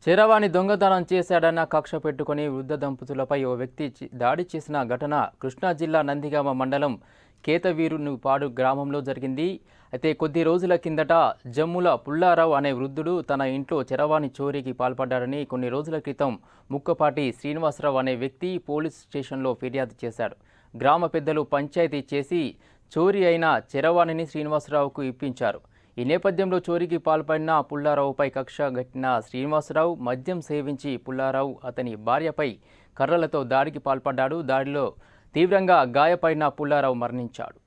చరవాణి దొంగతనం చేశాడన్న కక్ష పెట్టుకుని వృద్ధ దంపతులపై ఓ వ్యక్తి చి- దాడి చేసిన ఘటన కృష్ణా జిల్లా నందిగామ మండలం కేతవీరునిపాడు గ్రామంలో జరిగింది అయితే కొద్ది రోజుల కిందట జమ్ముల పుల్లారావు అనే వృద్ధుడు తన ఇంట్లో చరవాణి చోరీకి పాల్పడ్డాడని కొన్ని రోజుల క్రితం ముక్కపాటి శ్రీనివాసరావు అనే వ్యక్తి పోలీస్ స్టేషన్లో ఫిర్యాదు చేశాడు గ్రామ పెద్దలు పంచాయతీ చేసి చోరీ అయిన చరవాణిని శ్రీనివాసరావుకు ఇప్పించారు ఈ నేపథ్యంలో చోరీకి పాల్పడిన పుల్లారావుపై కక్ష గట్టిన శ్రీనివాసరావు మద్యం సేవించి పుల్లారావు అతని భార్యపై కర్రలతో దాడికి పాల్పడ్డాడు దాడిలో తీవ్రంగా గాయపడిన పుల్లారావు మరణించాడు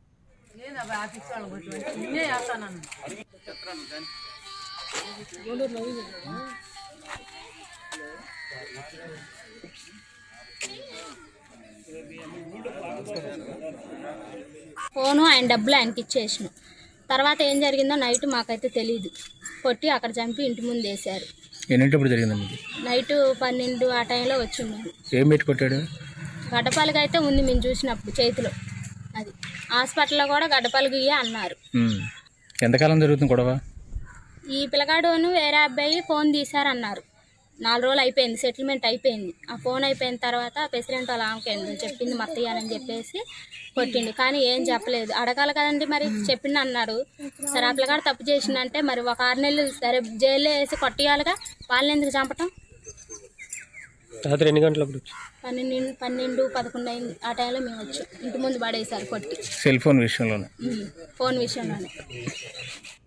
ఫోను ఆయన డబ్బులు ఆయనకి ఇచ్చేసిన తర్వాత ఏం జరిగిందో నైట్ మాకైతే తెలియదు కొట్టి అక్కడ చంపి ఇంటి ముందు వేశారు ఎన్నింటప్పుడు జరిగిందండి ఇది నైట్ పన్నెండు ఆ టైంలో వచ్చింది ఏం పెట్టి కొట్టాడు గడ్డపాలకి అయితే ఉంది మేము చూసినప్పుడు చేతిలో అది హాస్పిటల్లో కూడా గడ్డపాలకి అన్నారు ఉమ్. ఎంతకాలం జరుగుతుంది గొడవ ఈ పిల్లగాడును వేరే అబ్బాయి ఫోన్ తీశారన్నారు నాలుగు రోజులు అయిపోయింది సెటిల్మెంట్ అయిపోయింది ఆ ఫోన్ అయిపోయిన తర్వాత ప్రెసిడెంట్ వాళ్ళ ఆమెకేంది చెప్పింది మత్తయ్యానని చెప్పేసి కొట్టిండు కానీ ఏం చెప్పలేదు అడగాలి కదండి మరి చెప్పింది అన్నాడు సరే ఆ పిల్లగాడు తప్పు చేసిందంటే మరి ఒక ఆరు నెలలు సరే జైల్లో వేసి కొట్టేయాలిగా వాళ్ళని ఎందుకు చంపటం రాత్రి ఎన్ని గంటలప్పుడు పన్నెండు పన్నెండు పదకొండు అయింది ఆ టైంలో మేము వచ్చాం ఇంటి ముందు పడేసారు కొట్టి సెల్ ఫోన్ విషయంలోనే ఉమ్, ఫోన్ విషయంలోనే